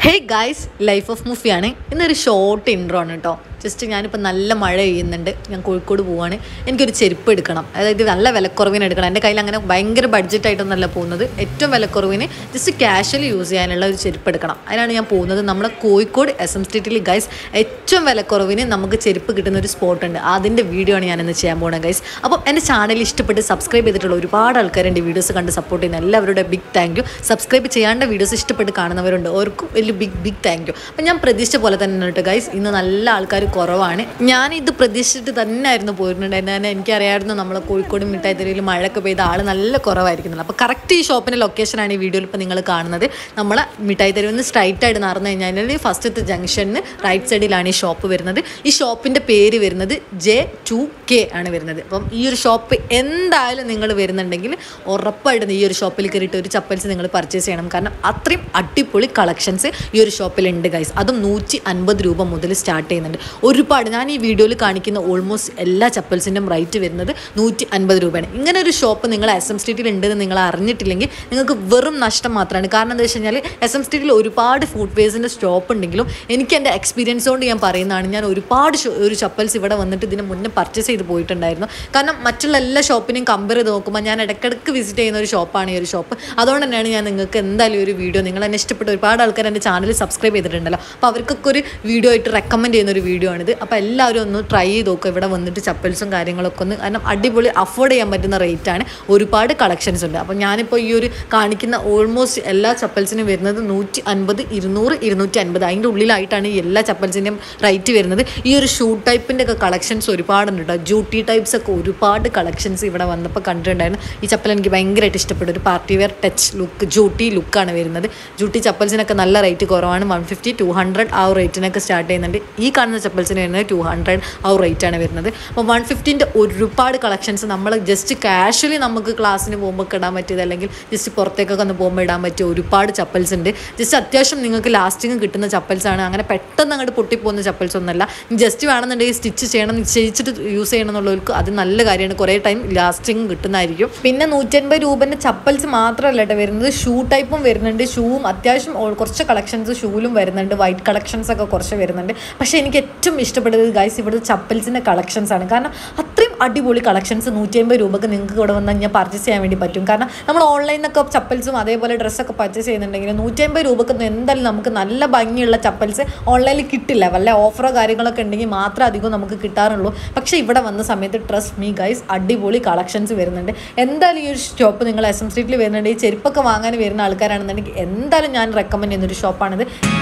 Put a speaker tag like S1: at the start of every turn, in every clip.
S1: Hey guys life of മുഫിയാണ് ഇന്നൊരു short intro ആണ് കേട്ടോ ജസ്റ്റ് ഞാനിപ്പോൾ നല്ല മഴ പെയ്യുന്നുണ്ട് ഞാൻ കോഴിക്കോട് പോവാണ് എനിക്കൊരു ചെരുപ്പ് എടുക്കണം അതായത് നല്ല വിലക്കുറവിന് എടുക്കണം എൻ്റെ കയ്യിൽ അങ്ങനെ ഭയങ്കര ബഡ്ജറ്റായിട്ടൊന്നല്ല പോകുന്നത് ഏറ്റവും വിലക്കുറവിന് ജസ്റ്റ് ക്യാഷ്വലി യൂസ് ചെയ്യാനുള്ള ഒരു ചെരുപ്പ് എടുക്കണം അതിനാണ് ഞാൻ പോകുന്നത് നമ്മുടെ കോഴിക്കോട് എസ് എം സ്ട്രീറ്റിൽ ഗൈസ് ഏറ്റവും വിലക്കുറവിന് നമുക്ക് ചെരുപ്പ് കിട്ടുന്ന ഒരു സ്പോട്ട് ഉണ്ട് അതിൻ്റെ വീഡിയോ ആണ് ഞാനിന്ന് ചെയ്യാൻ പോകുന്നത് ഗൈസ് അപ്പോൾ എൻ്റെ ചാനൽ ഇഷ്ടപ്പെട്ട് സബ്സ്ക്രൈബ് ചെയ്തിട്ടുള്ള ഒരുപാട് ആൾക്കാർ എൻ്റെ വീഡിയോസ് കണ്ട് സപ്പോർട്ട് ചെയ്യുന്ന എല്ലാവരുടെ ബിഗ് താങ്ക് യു സബ്സ്ക്രൈബ് ചെയ്യാണ്ട് വീഡിയോസ് ഇഷ്ടപ്പെട്ട് കാണുന്നവരുണ്ട് അവർക്കും വലിയ ബിഗ് ബിഗ് താങ്ക് യു അപ്പം ഞാൻ പ്രതീക്ഷിച്ച പോലെ തന്നെ കേട്ടോ ഗൈസ് ഇന്ന് നല്ല ആൾക്കാർ കുറവാണ് ഞാൻ ഇത് പ്രതീക്ഷിച്ചിട്ട് തന്നെ ആയിരുന്നു പോയിട്ടുണ്ടായിരുന്നത് കാരണം എനിക്കറിയായിരുന്നു നമ്മളെ കോഴിക്കോട് മിഠായി തെരുവിൽ മഴയൊക്കെ പെയ്ത ആൾ നല്ല കുറവായിരിക്കുന്നുള്ളൂ അപ്പോൾ കറക്റ്റ് ഈ ഷോപ്പിൻ്റെ ലൊക്കേഷനാണ് ഈ വീഡിയോയിൽ ഇപ്പോൾ നിങ്ങൾ കാണുന്നത് നമ്മളെ മിഠായി തെരുവിൽ നിന്ന് സ്ട്രൈറ്റ് ആയിട്ട് നടന്നു കഴിഞ്ഞാൽ ഫസ്റ്റത്തെ ജംഗ്ഷനിന് റൈറ്റ് സൈഡിലാണ് ഈ ഷോപ്പ് വരുന്നത് ഈ ഷോപ്പിൻ്റെ പേര് വരുന്നത് ജെ ടു കെ ആണ് വരുന്നത് അപ്പം ഈ ഒരു ഷോപ്പ് എന്തായാലും നിങ്ങൾ വരുന്നുണ്ടെങ്കിൽ ഉറപ്പായിട്ടും ഈ ഒരു ഷോപ്പിൽ കയറിയിട്ട് ഒരു ചപ്പൽസ് നിങ്ങൾ പർച്ചേസ് ചെയ്യണം കാരണം അത്രയും അടിപൊളി കളക്ഷൻസ് ഈ ഒരു ഷോപ്പിലുണ്ട് ഗൈസ് അതും നൂറ്റി അൻപത് രൂപ മുതൽ സ്റ്റാർട്ട് ചെയ്യുന്നുണ്ട് ഒരുപാട് ഞാൻ ഈ വീഡിയോയിൽ കാണിക്കുന്ന ഓൾമോസ്റ്റ് എല്ലാ ചപ്പൽസിൻ്റെയും റേറ്റ് വരുന്നത് നൂറ്റി അൻപത് രൂപയാണ് ഇങ്ങനെ ഒരു ഷോപ്പ് നിങ്ങൾ എസ് എം സ്ട്രീറ്റിൽ ഉണ്ടെന്ന് നിങ്ങൾ അറിഞ്ഞിട്ടില്ലെങ്കിൽ നിങ്ങൾക്ക് വെറും നഷ്ടം മാത്രമാണ് കാരണം എന്താ വെച്ച് കഴിഞ്ഞാൽ എസ് എം സ്ട്രീറ്റിൽ ഒരുപാട് ഫുഡ് വെയർസിൻ്റെ ഷോപ്പ് ഉണ്ടെങ്കിലും എനിക്ക് എൻ്റെ എക്സ്പീരിയൻസ് കൊണ്ട് ഞാൻ പറയുന്നതാണ് ഞാൻ ഒരുപാട് ഷോ- ഒരു ചപ്പൽസ് ഇവിടെ വന്നിട്ട് ഇതിന് മുന്നേ പർച്ചേസ് ചെയ്ത് പോയിട്ടുണ്ടായിരുന്നു കാരണം മറ്റുള്ള എല്ലാ ഷോപ്പിനെയും കമ്പയർ ചെയ്ത് നോക്കുമ്പോൾ ഞാൻ ഇടയ്ക്കിടയ്ക്ക് വിസിറ്റ് ചെയ്യുന്ന ഒരു ഷോപ്പാണ് ഈ ഒരു ഷോപ്പ് അതുകൊണ്ട് തന്നെയാണ് ഞാൻ നിങ്ങൾക്ക് എന്തായാലും ഒരു വീഡിയോ നിങ്ങൾ എന്നെ ഇഷ്ടപ്പെട്ട ഒരുപാട് ആൾക്കാർ എൻ്റെ ചാനൽ സബ്സ്ക്രൈബ് ചെയ്തിട്ടുണ്ടല്ലോ അപ്പോൾ അവർക്കൊക്കെ ഒരു വീഡിയോ ആയിട്ട് റെക്കമെൻഡ് ചെയ്യുന്ന ഒരു വീഡിയോ ആണിത് അപ്പോൾ എല്ലാവരും ഒന്ന് ട്രൈ ചെയ്ത് നോക്കുക ഇവിടെ വന്നിട്ട് ചപ്പൽസും കാര്യങ്ങളൊക്കെ ഒന്ന് കാരണം അടിപൊളി അഫോർഡ് ചെയ്യാൻ പറ്റുന്ന റേറ്റ് ആണ് ഒരുപാട് കളക്ഷൻസ് ഉണ്ട് അപ്പോൾ ഞാനിപ്പോൾ ഈ ഒരു കാണിക്കുന്ന ഓൾമോസ്റ്റ് എല്ലാ ചപ്പൽസിനും വരുന്നത് നൂറ്റി അൻപത് ഇരുന്നൂറ് ഇരുന്നൂറ്റി അൻപത് അതിൻ്റെ ഉള്ളിലായിട്ടാണ് ഈ എല്ലാ ചപ്പൽസിൻ്റെയും റേറ്റ് വരുന്നത് ഈ ഒരു ഷൂ ടൈപ്പിൻ്റെ ഒക്കെ കളക്ഷൻസ് ഒരുപാടുണ്ട് കേട്ടോ ജൂട്ടി ടൈപ്സ് ഒക്കെ ഒരുപാട് കളക്ഷൻസ് ഇവിടെ വന്നപ്പോൾ കണ്ടിട്ടുണ്ടായിരുന്നു ഈ ചപ്പൽ എനിക്ക് ഭയങ്കരമായിട്ട് ഇഷ്ടപ്പെട്ടു ഒരു party wear touch look jutti ലുക്കാണ് വരുന്നത് ജൂട്ടി ചപ്പൽസിനൊക്കെ നല്ല റേറ്റ് കുറവാണ് വൺ ഫിഫ്റ്റി ടു ഹൺഡ്രഡ് ആ റേറ്റിനൊക്കെ സ്റ്റാർട്ട് ചെയ്യുന്നുണ്ട് ഈ കാണുന്ന ചപ്പൽസിന് വരുന്നത് ടു ഹൺഡ്രഡ് ആ റേറ്റാണ് വരുന്നത് അപ്പോൾ വൺ ഫിഫ്റ്റീൻ്റെ ഒരുപാട് കളക്ഷൻസ് നമ്മൾ ജസ്റ്റ് കാഷ്വലി നമുക്ക് ക്ലാസ്സിന് പോകുമ്പോൾ ഇടാൻ പറ്റിയത് അല്ലെങ്കിൽ ജസ്റ്റ് പുറത്തേക്കൊക്കെ ഒന്ന് പോകുമ്പോൾ ഇടാൻ പറ്റിയ ഒരുപാട് ചപ്പൽസ് ഉണ്ട് ജസ്റ്റ് അത്യാവശ്യം നിങ്ങൾക്ക് ലാസ്റ്റിങ് കിട്ടുന്ന ചപ്പൽസ് ആണ് അങ്ങനെ പെട്ടെന്ന് അങ്ങോട്ട് പൊട്ടിപ്പോകുന്ന ചപ്പൽസ് ഒന്നല്ല ജസ്റ്റ് വേണമെന്നുണ്ടെങ്കിൽ സ്റ്റിച്ച് ചെയ്യണം നിശ്ചയിച്ചിട്ട് യൂസ് ചെയ്യണം എന്നുള്ളവർക്ക് അത് നല്ല കാര്യമാണ് കുറേ ടൈം ലാസ്റ്റിങ് കിട്ടുന്നതായിരിക്കും പിന്നെ നൂറ്റൻപത് രൂപൻ്റെ ചപ്പൽസ് മാത്രമല്ല കേട്ടോ വരുന്നത് ഷൂ ടൈപ്പും വരുന്നുണ്ട് ഷൂവും അത്യാവശ്യം ഓ- കുറച്ച് കളക്ഷൻസ് ഷൂവിലും വരുന്നുണ്ട് വൈറ്റ് കളക്ഷൻസ് ഒക്കെ കുറച്ച് വരുന്നുണ്ട് പക്ഷേ എനിക്ക് ഏറ്റവും ഇഷ്ടപ്പെട്ടത് ഗൈസ് ഇവിടുത്തെ ചപ്പൽസിൻ്റെ കളക്ഷൻസ് ആണ് കാരണം അത്രയും അടിപൊളി കളക്ഷൻസ് നൂറ്റി അമ്പത് രൂപക്ക് നിങ്ങൾക്ക് ഇവിടെ വന്ന് കഴിഞ്ഞാൽ പർച്ചേസ് ചെയ്യാൻ വേണ്ടി പറ്റും കാരണം നമ്മൾ ഓൺലൈനിലൊക്കെ ചപ്പൽസും അതേപോലെ ഡ്രസ്സൊക്കെ പർച്ചേസ് ചെയ്യുന്നുണ്ടെങ്കിൽ നൂറ്റി അമ്പത് രൂപക്ക് എന്തായാലും നമുക്ക് നല്ല ഭംഗിയുള്ള ചപ്പൽസ് ഓൺലൈനിൽ കിട്ടില്ല വല്ല ഓഫറോ കാര്യങ്ങളൊക്കെ ഉണ്ടെങ്കിൽ മാത്രമേ അധികം നമുക്ക് കിട്ടാറുള്ളൂ പക്ഷേ ഇവിടെ വന്ന സമയത്ത് ട്രസ്റ്റ് മീ ഗൈസ് അടിപൊളി കളക്ഷൻസ് വരുന്നുണ്ട് എന്തായാലും ഈ ഒരു ഷോപ്പ് നിങ്ങൾ എസ് എം സ്ട്രീറ്റിൽ വരുന്നുണ്ട് ഈ ചെരുപ്പൊക്കെ വാങ്ങാൻ വരുന്ന ആൾക്കാരാണെന്നുണ്ടെങ്കിൽ എന്തായാലും ഞാൻ റെക്കമെൻഡ് ചെയ്യുന്ന ഒരു ഷോപ്പാണിത്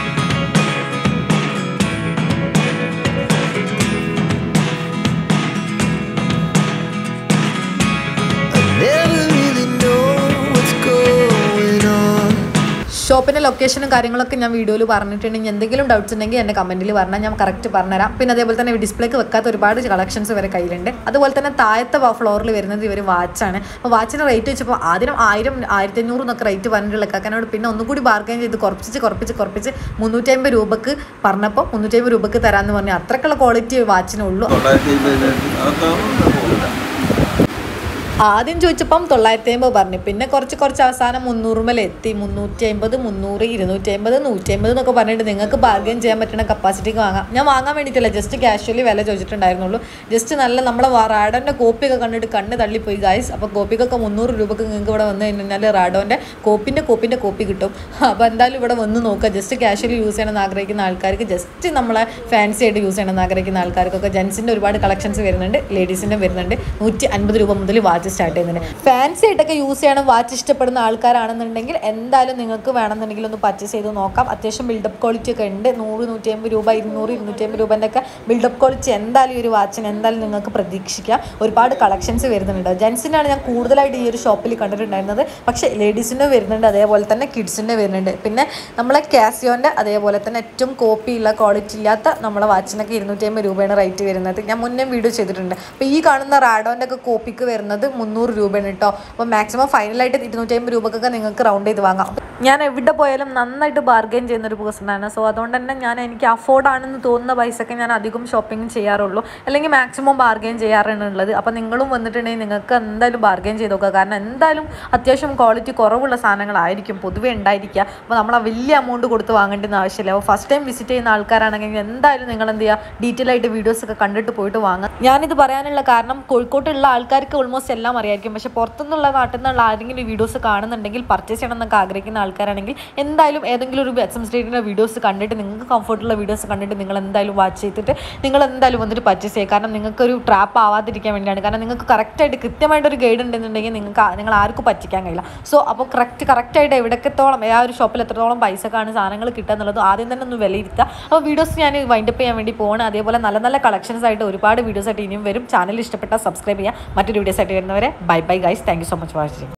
S2: Never really know what's going on.
S1: ഷോപ്പിൻ്റെ ലൊക്കേഷനും കാര്യങ്ങളൊക്കെ ഞാൻ വീഡിയോയിൽ പറഞ്ഞിട്ടുണ്ടെങ്കിൽ എന്തെങ്കിലും ഡൗട്ട്സ് ഉണ്ടെങ്കിൽ എൻ്റെ കമൻറ്റിൽ പറഞ്ഞാൽ ഞാൻ കറക്റ്റ് പറഞ്ഞുതരാം പിന്നെ അതേപോലെ തന്നെ ഡിസ്പ്ലേക്ക് വെക്കാത്ത ഒരുപാട് കളക്ഷൻസ് ഇവരെ കയ്യിലുണ്ട് അതുപോലെ തന്നെ താഴത്തെ ഫ്ലോറിൽ വരുന്നത് ഇവർ വാച്ചാണ് അപ്പോൾ വാച്ചിന് റേറ്റ് വെച്ചപ്പോൾ ആദ്യം ആയിരം ആയിരത്തി അഞ്ഞൂറ് എന്നൊക്കെ റേറ്റ് പറഞ്ഞിട്ടുള്ള കാക്കനോട് പിന്നെ ഒന്നുകൂടി ബാർഗൈൻ ചെയ്ത് കുറപ്പിച്ച് കുറപ്പിച്ച് കുറപ്പിച്ച് മുന്നൂറ്റി അമ്പത് രൂപക്ക് പറഞ്ഞപ്പോൾ മുന്നൂറ്റി അമ്പത് രൂപക്ക് തരാമെന്ന് പറഞ്ഞു അത്രക്കുള്ള ക്വാളിറ്റി വാച്ചിനുള്ളൂ
S3: തൊള്ളായിരത്തി അമ്പത് അതൊക്കെ പോകില്ല
S1: ആദ്യം ചോദിച്ചപ്പം തൊള്ളായിരത്തി അമ്പത് പറഞ്ഞു പിന്നെ കുറച്ച് കുറച്ച് അവസാനം മുന്നൂറുമേൽ എത്തി മുന്നൂറ്റി അമ്പത് മുന്നൂറ് ഇരുന്നൂറ്റി അമ്പത് നൂറ്റി അമ്പത് എന്നൊക്കെ പറഞ്ഞിട്ട് നിങ്ങൾക്ക് ബാർഗൈൻ ചെയ്യാൻ പറ്റുന്ന കപ്പാസിറ്റിക്ക് വാങ്ങാം ഞാൻ വാങ്ങാൻ വേണ്ടിയിട്ടില്ല ജസ്റ്റ് കാഷ്വലി വില ചോദിച്ചിട്ടുണ്ടായിരുന്നുള്ളൂ ജസ്റ്റ് നല്ല നമ്മളെ റാഡോൻ്റെ കോപ്പിയൊക്കെ കണ്ടിട്ട് കണ്ണ് തള്ളിപ്പോയി ഗായ്സ് അപ്പോൾ കോപ്പിക്കൊക്കെ മുന്നൂറ് രൂപക്ക് നിങ്ങൾക്ക് ഇവിടെ വന്നു കഴിഞ്ഞാൽ റാഡോൻ്റെ കോപ്പിൻ്റെ കോപ്പിൻ്റെ കോപ്പി കിട്ടും അപ്പോൾ എന്തായാലും ഇവിടെ വന്ന് നോക്കുക ജസ്റ്റ് കാഷ്വലി യൂസ് ചെയ്യണമെന്ന് ആഗ്രഹിക്കുന്ന ആൾക്കാർക്ക് ജസ്റ്റ് നമ്മളെ ഫാൻസി ആയിട്ട് യൂസ് ചെയ്യണമെന്ന് ആഗ്രഹിക്കുന്ന ആൾക്കാർക്കൊക്കെ ജെൻസിൻ്റെ ഒരുപാട് കളക്ഷൻസ് വരുന്നുണ്ട് ലേഡീസിൻ്റെ വരുന്നുണ്ട് നൂറ്റി അൻപത് രൂപ മുതൽ വാച്ച് സ്റ്റാർട്ട് ചെയ്യുന്നുണ്ട് ഫാൻസി ആയിട്ടൊക്കെ യൂസ് ചെയ്യണം വാച്ച് ഇഷ്ടപ്പെടുന്ന ആൾക്കാരാണെന്നുണ്ടെങ്കിൽ എന്തായാലും നിങ്ങൾക്ക് വേണമെന്നുണ്ടെങ്കിൽ ഒന്ന് പർച്ചേസ് ചെയ്ത് നോക്കാം അത്യാവശ്യം ബിൽഡപ്പ് ക്വാളിറ്റി ഒക്കെ ഉണ്ട് നൂറ് നൂറ്റി അമ്പത് രൂപ ഇരുന്നൂറ് ഇരുന്നൂറ്റി അമ്പത് രൂപൻ്റെ ഒക്കെ ബിൽഡപ്പ് ക്വാളിറ്റി എന്തായാലും ഈ ഒരു വാച്ചിന് എന്തായാലും നിങ്ങൾക്ക് പ്രതീക്ഷിക്കാം ഒരുപാട് കളക്ഷൻസ് വരുന്നുണ്ട് ജെൻസിനാണ് ഞാൻ കൂടുതലായിട്ട് ഈ ഒരു ഷോപ്പിൽ കണ്ടിട്ടുണ്ടായിരുന്നത് പക്ഷേ ലേഡീസിൻ്റെ വരുന്നുണ്ട് അതേപോലെ തന്നെ കിഡ്സിൻ്റെ വരുന്നുണ്ട് പിന്നെ നമ്മളെ കാസിയോൻ്റെ അതേപോലെ തന്നെ ഏറ്റവും കോപ്പിയുള്ള ക്വാളിറ്റി ഇല്ലാത്ത നമ്മളെ വാച്ചിനൊക്കെ ഇരുന്നൂറ്റി അമ്പത് രൂപയാണ് റേറ്റ് വരുന്നത് ഞാൻ മുന്നേ വീഡിയോ ചെയ്തിട്ടുണ്ട് അപ്പോൾ ഈ കാണുന്ന റാഡോൻ്റെ ഒക്കെ കോപ്പിക്ക് വരുന്നത് മുന്നൂറ് രൂപയാണ് കേട്ടോ അപ്പോൾ മാക്സിമം ഫൈനലായിട്ട് ഇരുന്നൂറ്റി അമ്പത് രൂപക്കൊക്കെ നിങ്ങൾക്ക് റൗണ്ട് ചെയ്ത് വാങ്ങാം ഞാൻ എവിടെ പോയാലും നന്നായിട്ട് ബാർഗെയിൻ ചെയ്യുന്ന ഒരു പേഴ്സണാണ് സോ അതുകൊണ്ട് തന്നെ ഞാൻ എനിക്ക് അഫോർഡ് ആണെന്ന് തോന്നുന്ന പൈസക്ക് ഞാൻ അധികം ഷോപ്പിംഗ് ചെയ്യാറുള്ളൂ അല്ലെങ്കിൽ മാക്സിമം ബാർഗെയിൻ ചെയ്യാറാണ് ഉള്ളത് അപ്പോൾ നിങ്ങളും വന്നിട്ടുണ്ടെങ്കിൽ നിങ്ങൾക്ക് എന്തായാലും ബാർഗെയിൻ ചെയ്ത് നോക്കുക കാരണം എന്തായാലും അത്യാവശ്യം ക്വാളിറ്റി കുറവുള്ള സാധനങ്ങളായിരിക്കും പൊതുവേ ഉണ്ടായിരിക്കുക അപ്പോൾ നമ്മൾ ആ വലിയ എമൗണ്ട് കൊടുത്ത് വാങ്ങേണ്ടുന്ന ആവശ്യമില്ല അപ്പോൾ ഫസ്റ്റ് ടൈം വിസിറ്റ് ചെയ്യുന്ന ആൾക്കാരാണെങ്കിൽ എന്തായാലും നിങ്ങൾ എന്ത് ചെയ്യുക ഡീറ്റെയിൽ ആയിട്ട് വീഡിയോസ് ഒക്കെ കണ്ടിട്ട് പോയിട്ട് വാങ്ങുക ഞാനിത് പറയാനുള്ള കാരണം കോഴിക്കോട്ടുള്ള ആൾക്കാർക്ക് ഓൾമോസ്റ്റ് എല്ലാം അറിയായിരിക്കും പക്ഷേ പുറത്തുനിന്നുള്ള നാട്ടിൽ നിന്നുള്ള ആരെങ്കിലും വീഡിയോസ് കാണുന്നുണ്ടെങ്കിൽ പർച്ചേസ് ചെയ്യണം എന്നൊക്കെ ആഗ്രഹിക്കുന്ന ആൾക്കാരാണെങ്കിൽ എന്തായാലും ഏതെങ്കിലും ഒരു എക്സം സ്റ്റേറ്റിൻ്റെ വീഡിയോസ് കണ്ടിട്ട് നിങ്ങൾക്ക് കംഫർട്ടുള്ള വീഡിയോസ് കണ്ടിട്ട് നിങ്ങൾ എന്തായാലും വാച്ച് ചെയ്തിട്ട് നിങ്ങൾ എന്തായാലും വന്നിട്ട് പർച്ചേസ് ചെയ്യുക കാരണം നിങ്ങൾക്കൊരു ട്രാപ്പ് ആവാതിരിക്കാൻ വേണ്ടിയാണ് കാരണം നിങ്ങൾക്ക് കറക്റ്റായിട്ട് കൃത്യമായിട്ടൊരു ഗൈഡ് ഉണ്ടെന്നുണ്ടെങ്കിൽ നിങ്ങൾക്ക് ആ- നിങ്ങൾ ആർക്കും പറ്റിക്കാൻ കഴിയില്ല സോ അപ്പോൾ കറക്റ്റ് കറക്റ്റായിട്ട് എവിടക്കത്തോളം ആ ഒരു ഷോപ്പിൽ എത്രത്തോളം പൈസക്കാണ് സാധനങ്ങൾ കിട്ടുക എന്നുള്ളത് ആദ്യം തന്നെ ഒന്ന് വിലയിരുത്തുക അപ്പോൾ വീഡിയോസ് ഞാൻ വൈൻഡപ്പ് ചെയ്യാൻ വേണ്ടി പോവാണ് അതേപോലെ നല്ല നല്ല കളക്ഷൻസ് ആയിട്ട് ഒരുപാട് വീഡിയോസ് ആയിട്ട് ഇനിയും വരും ചാനൽ ഇഷ്ടപ്പെട്ടാൽ സബ്സ്ക്രൈബ് ചെയ്യുക മറ്റൊരു വീഡിയോസ് ആയിട്ട് വരുന്നവരെ bye bye guys thank you so much watching